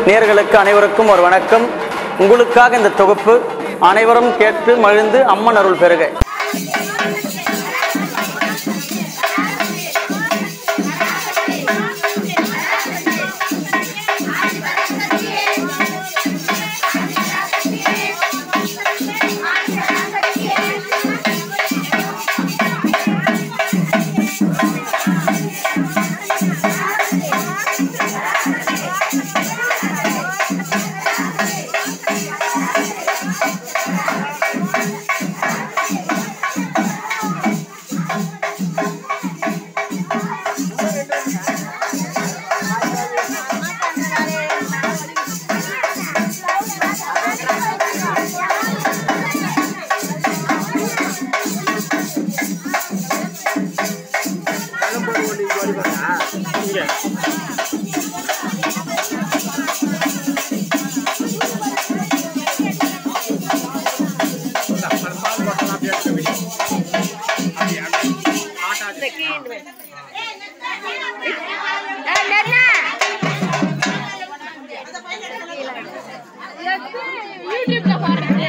நேர்களுக்கு அனைவருக்கும் ஒரு வணக்கம் உங்களுக்காக இந்த தொகுப்பு அனைவரும் கேட்டு மகிழ்ந்து அம்மன் அருள் பெறுக யூடியூப்ல பாருங்க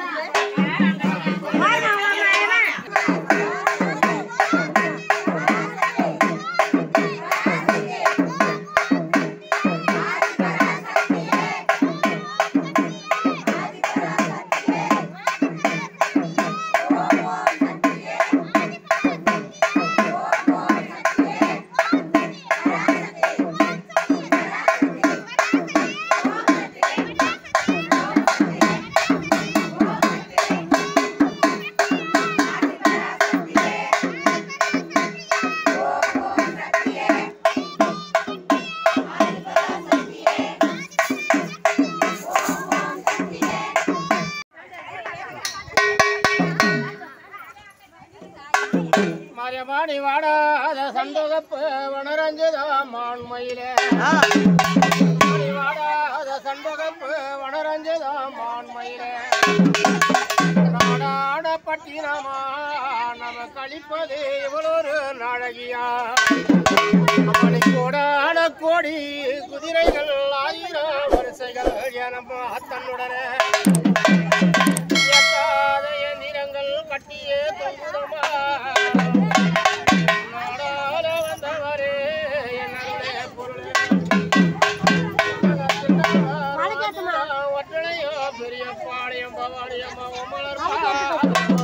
மாரியமாடி வாடாத சந்தோகப்பு வனரஞ்சதா மான்மயிலே மாடி வாடாத சந்தோகப்பு வனரஞ்சதா மான்மயிலே நாடாட பட்டினமா நம கழிப்பது இவளொரு நாழகியா அவனை கோடான கோடி குதிரைகள் ஆயிரம் வரிசைகள் எனமா தன்னுடனே எட்டாத எந்திரங்கள் கட்டியே தொங்குதமா நாடால வந்தவரே என்னுடைய பொருளே ஒற்றனையோ பெரிய பாளையம் பவாடியம்மா மலர்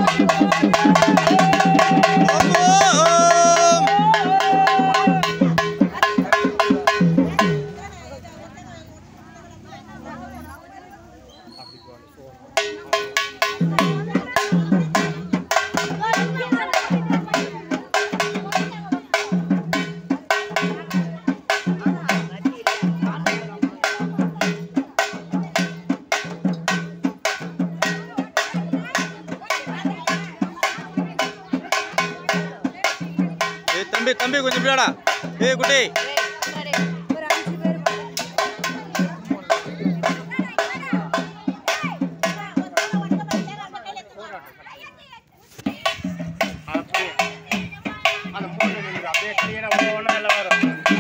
ஏய் தம்பி தம்பி கொஞ்சம் பிள்ளைடா ஏய் குட்டி அப்படியே அந்த போட்டு நின்று அப்படியே கிளியரா ஒன்று எல்லாம் வரும்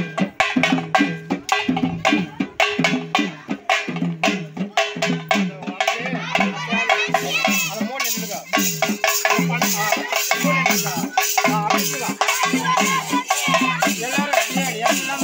அதை மூணு நின்றுக்கா பண்ண மூணு நின்றுக்கா ஆ அப்படிங்களா எல்லாரும் பின்னாடி, எல்லாரும்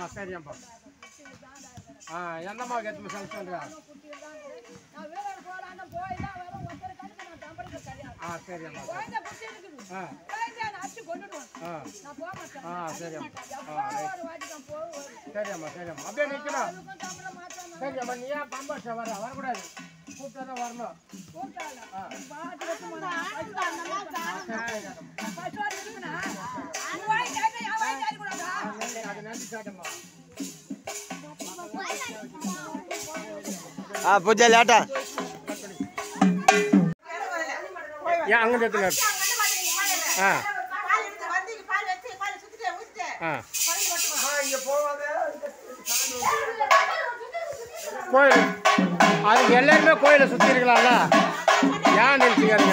சரியம்மா ஆ என்னம்மா எத்தனை ஃபங்க்ஷன்ரா நான் வேலைக்கு போறான்னு போய் தான் வரேன். ஒருத்தரை கணக்கு நான் தம்பளுக்கு கிடையாது. ஆ சரியம்மா குழந்தை புடிச்சு இருக்குது. ஆ குழந்தைய நான் அடிச்சு கொன்னுடுவேன். ஆ நான் போக மாட்டேன். ஆ சரியம்மா எப்போ ஒரு வாட்டி நான் போவேன். சரியம்மா சரியம்மா அப்படியே நிற்கணும் அதுக்கும் சம்பளம் மாத்திரம் நான் சரியம்மா நீ ஏன் பம்பாஷா வர வரக்கூடாது கூப்பிட்டா தான் வரணும் கூப்பிட்டால. பாத்து வச்சு போனா. பத்து வாட்டி இருக்குண்ணா. உன் வாய் கேட்க என் வாய் கேட்கக்கூடாதா? அது நன்றி சாட்டம்மா ஆ பூஜா லேட்டா ஏன் அங்கே எடுத்துங்க ஆ ஆ கோயில் அதுக்கு எல்லாருமே கோயிலை சுற்றி இருக்கலாம்ல ஏன் நினச்சிக்கிறீங்க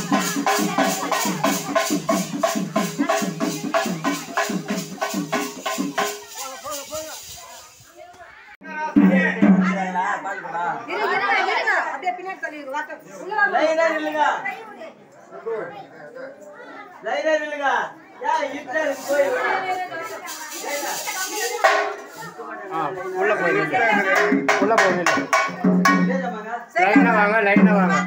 லைனா நில்லுங்க லைனா நில்லுங்க யா இட்ல போய் ஆ உள்ள போயிடுங்க உள்ள போயிடுங்க லைனாக வாங்க லைனாக வாங்க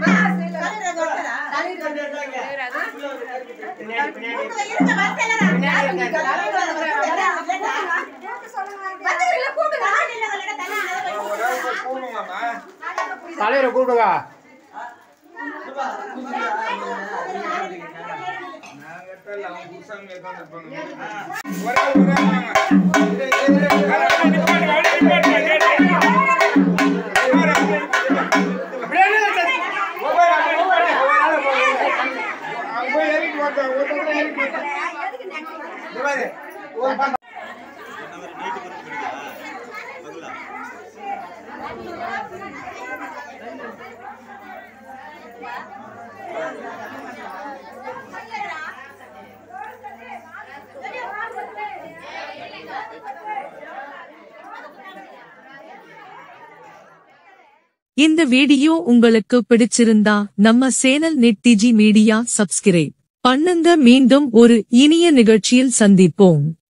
தலைவரை கூப்பிடுங்க இந்த வீடியோ உங்களுக்கு பிடிச்சிருந்தா நம்ம channel net digi media subscribe பண்ணுங்க மீண்டும் ஒரு இனிய நிகழ்ச்சியில் சந்திப்போம்